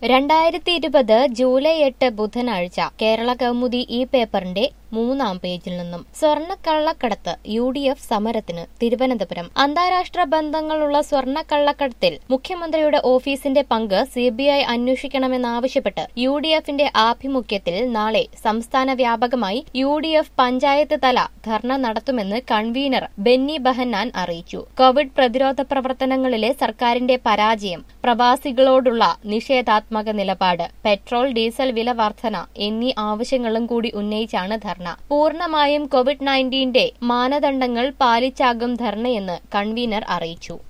രണ്ടായിരത്തി ഇരുപത് ജൂലൈ എട്ട് ബുധനാഴ്ച കേരള കൗമുദി ഈ പേപ്പറിന്റെ മൂന്നാം പേജിൽ നിന്നും സ്വർണ്ണക്കള്ളക്കടത്ത് യു ഡി എഫ് സമരത്തിന് തിരുവനന്തപുരം അന്താരാഷ്ട്ര ബന്ധങ്ങളുള്ള സ്വർണ്ണക്കള്ളക്കടത്തിൽ മുഖ്യമന്ത്രിയുടെ ഓഫീസിന്റെ പങ്ക് സിബിഐ അന്വേഷിക്കണമെന്നാവശ്യപ്പെട്ട് യു ഡി എഫിന്റെ ആഭിമുഖ്യത്തിൽ നാളെ സംസ്ഥാന വ്യാപകമായി യു ഡി എഫ് പഞ്ചായത്ത് തല ധർണ നടത്തുമെന്ന് കൺവീനർ ബെന്നി ബഹന്നാൻ അറിയിച്ചു കോവിഡ് പ്രതിരോധ പ്രവർത്തനങ്ങളിലെ സർക്കാരിന്റെ പരാജയം പ്രവാസികളോടുള്ള നിഷേധാത്മക നിലപാട് പെട്രോൾ ഡീസൽ വില വർധന എന്നീ ആവശ്യങ്ങളും കൂടി ഉന്നയിച്ചാണ് ധർണ പൂർണ്ണമായും കോവിഡ് നയൻറ്റീന്റെ മാനദണ്ഡങ്ങൾ പാലിച്ചാകും ധർണയെന്ന് കൺവീനർ അറിയിച്ചു